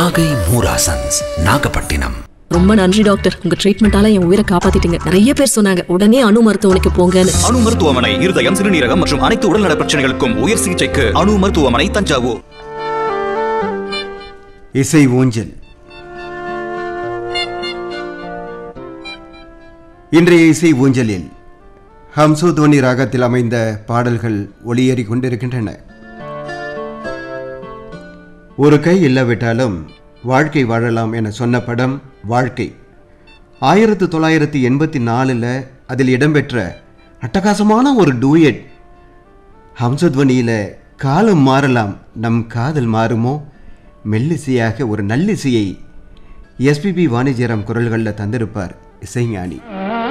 நாகை மூராசன்ஸ் நாகப்பட்டினம் ரொம்ப நன்றி டாக்டர் உங்க ட்ரீட்மெண்டால என் உயிரை காப்பாத்திட்டீங்க நிறைய பேர் சொன்னாங்க உடனே அணு மருத்துவமனைக்கு போங்கன்னு அணு மருத்துவமனை இருதயம் சிறுநீரகம் மற்றும் அனைத்து உடல்நல பிரச்சனைகளுக்கும் உயர் சிகிச்சைக்கு அணு மருத்துவமனை தஞ்சாவூர் இசை ஊஞ்சல் இன்றைய இசை ஊஞ்சலில் ஹம்சோதோனி ராகத்தில் அமைந்த பாடல்கள் ஒளியேறி கொண்டிருக்கின்றன ஒரு கை இல்லாவிட்டாலும் வாழ்க்கை வாழலாம் என சொன்ன படம் வாழ்க்கை ஆயிரத்து தொள்ளாயிரத்தி எண்பத்தி நாலில் அதில் இடம்பெற்ற அட்டகாசமான ஒரு டூயட் ஹம்சத்வனியில் காலம் மாறலாம் நம் காதல் மாறுமோ மெல்லிசையாக ஒரு நல்லிசையை எஸ்பிபி வாணிஜ்யராம் குரல்களில் தந்திருப்பார் இசைஞானி